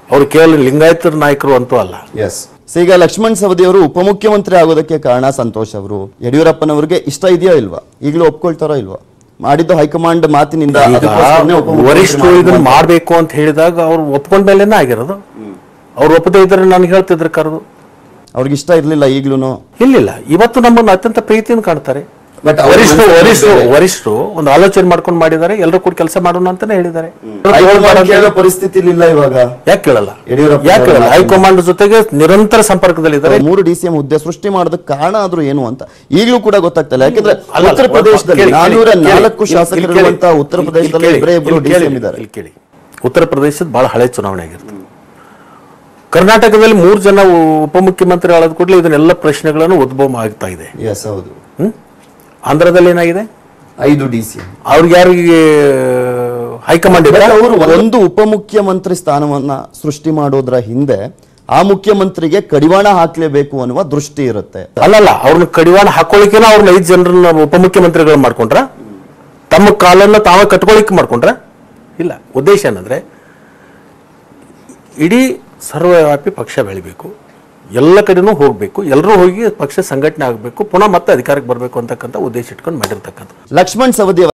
ಅವರು ಕೇವಲ ಲಿಂಗಾಯತರ ನಾಯಕರು ಅಂತೂ ಅಲ್ಲ ಎಸ್ ಈಗ ಲಕ್ಷ್ಮಣ್ ಸವದಿ ಅವರು ಉಪಮುಖ್ಯಮಂತ್ರಿ ಆಗೋದಕ್ಕೆ ಕಾರಣ ಸಂತೋಷ್ ಅವರು ಯಡಿಯೂರಪ್ಪನವರಿಗೆ ಇಷ್ಟ ಇದೆಯೋ ಇಲ್ವಾ ಈಗಲೂ ಒಪ್ಕೊಳ್ತಾರೋ ಇಲ್ವಾ ಮಾಡಿದ್ದು ಹೈಕಮಾಂಡ್ ಮಾತಿನಿಂದ ಈಗ ಅದಕ್ಕೋಸ್ಕರನೇ ಉಪಮುಖ್ಯಮಂತ್ರಿ ವರಿಷ್ಠರು ಮಾಡ್ಬೇಕು ಇದನ್ನ ಅಂತ. ಮಾಡಬೇಕು ಅಂತ ಹೇಳಿದಾಗ ಅವ್ರು ಒಪ್ಕೊಂಡ ಮೇಲೇನೆ ಆಗಿರೋದು ಅವ್ರು ಒಪ್ಪದೇ ಇದ್ರೆ ನನಗೆ ಹೇಳ್ತಿದ್ರು ಕರೆದು ಅವ್ರಿಗೆ ಇಷ್ಟ ಇರ್ಲಿಲ್ಲ ಈಗ್ಲೂನು ಇಲ್ಲಿಲ್ಲ ಇವತ್ತು ನಮ್ಮನ್ನು ಅತ್ಯಂತ ಪ್ರೀತಿಯಿಂದ ಕಾಣ್ತಾರೆ But ಅವ್ರ ವರಿಷ್ಠರು ಮನಸ್ಸಲ್ಲಿ ವರಿಷ್ಠರು ಬೇರೆ. ವರಿಷ್ಠರು ಒಂದು ಆಲೋಚನೆ ಮಾಡ್ಕೊಂಡು ಮಾಡಿದ್ದಾರೆ ಎಲ್ಲರೂ ಕೂಡ ಕೆಲಸ ಮಾಡೋಣ ಅಂತಾನೆ ಹೇಳಿದ್ದಾರೆ ಹೈಕಮಾಂಡ್ ಕೇಳೋ ಪರಿಸ್ಥಿತಿ ಇಲ್ಲ ಇವಾಗ ಯಾಕೆ ಕೇಳಲ್ಲ ಯಡಿಯೂರಪ್ಪ ಯಾಕೆ ಕೇಳಲ್ಲ ಅವರ ಹೈಕಮಾಂಡ್ ಜೊತೆಗೆ ನಿರಂತರ ಸಂಪರ್ಕದಲ್ಲಿದ್ದಾರೆ ಮೂರು ಡಿ ಸಿ ಎಂ ಹುದ್ದೆ ಸೃಷ್ಟಿ ಮಾಡೋದಕ್ಕೆ ಕಾರಣ ಆದ್ರೂ ಏನು ಅಂತ ಈಗಲೂ ಕೂಡ ಗೊತ್ತಾಗ್ತಿಲ್ಲ ಯಾಕಂದ್ರೆ ಅಲ್ಲ, ಉತ್ತರ ಅಲ್ಲ, ಪ್ರದೇಶದಲ್ಲಿ ಕೇಳಿ, ಕೇಳಿ, ನಾನೂರ ಕೇಳಿ, ನಾಲ್ಕು ಇಲ್ಲಿ ಶಾಸಕರಿರುವಂತ ಕೇಳಿ, ಉತ್ತರ ಇಲ್ಲಿ ಪ್ರದೇಶದಲ್ಲಿ ಕೇಳಿ, ಇಬ್ಬರೇ ಇಬ್ರು ಇಲ್ಲಿ ಡಿ ಸಿ ಕೇಳಿ, ಎಂ ಇದ್ದಾರೆ ಇಲ್ಲಿ ಕೇಳಿ ಉತ್ತರ ಪ್ರದೇಶದ ಬಹಳ ಹಳೆ ಚುನಾವಣೆ ಆಗಿರುತ್ತೆ ಕರ್ನಾಟಕದಲ್ಲಿ ಮೂರು ಜನ ಉಪಮುಖ್ಯಮಂತ್ರಿ ಆಳದ ಕೂಡಲೇ ಇದನ್ನೆಲ್ಲ ಪ್ರಶ್ನೆಗಳನ್ನು ಉದ್ಭವ ಆಗ್ತಾ ಇದೆ ಎಸ್ ಹೌದು ಹ್ಮ್? ಆಂಧ್ರದಲ್ಲಿ ಏನಾಗಿದೆ ಐದು ಡಿ ಸಿ ಎಂ ಅವ್ರಿಗೆ ಯಾರಿಗೆ ಹೈಕಮಾಂಡ್ ಇದೆ ಅವರು ಒಂದು ಉಪಮುಖ್ಯಮಂತ್ರಿ ಸ್ಥಾನವನ್ನ ಸೃಷ್ಟಿ ಮಾಡೋದ್ರ ಹಿಂದೆ ಆ ಮುಖ್ಯಮಂತ್ರಿಗೆ ಕಡಿವಾಣ ಹಾಕ್ಲೇಬೇಕು ಅನ್ನುವ ದೃಷ್ಟಿ ಇರುತ್ತೆ ಅಲ್ಲಲ್ಲ ಅವ್ರನ್ನ ಕಡಿವಾಣ ಹಾಕೊಳ್ಳಿಕ್ಕೆನ ಅವ್ರನ್ನ ಐದು ಜನರನ್ನ ಉಪಮುಖ್ಯಮಂತ್ರಿಗಳು ಮಾಡ್ಕೊಂಡ್ರ ತಮ್ಮ ಕಾಲನ್ನ ತಾವೇ ಕಟ್ಕೊಳ್ಳಿಕ್ಕೆ ಮಾಡ್ಕೊಂಡ್ರ ಇಲ್ಲ ಉದ್ದೇಶ ಏನಂದ್ರೆ ಇಡೀ ಸರ್ವವ್ಯಾಪಿ ಪಕ್ಷ ಬೆಳಿಬೇಕು ಎಲ್ಲ ಕಡೆನೂ ಹೋಗಬೇಕು ಎಲ್ಲರೂ ಹೋಗಿ ಪಕ್ಷ ಸಂಘಟನೆ ಆಗಬೇಕು ಪುನಃ ಮತ್ತೆ ಅಧಿಕಾರಕ್ಕೆ ಬರಬೇಕು ಅಂತಕ್ಕಂಥ ಉದ್ದೇಶ ಇಟ್ಕೊಂಡು ಮಾಡಿರ್ತಕ್ಕಂಥ ಲಕ್ಷ್ಮಣ್ ಸವದಿ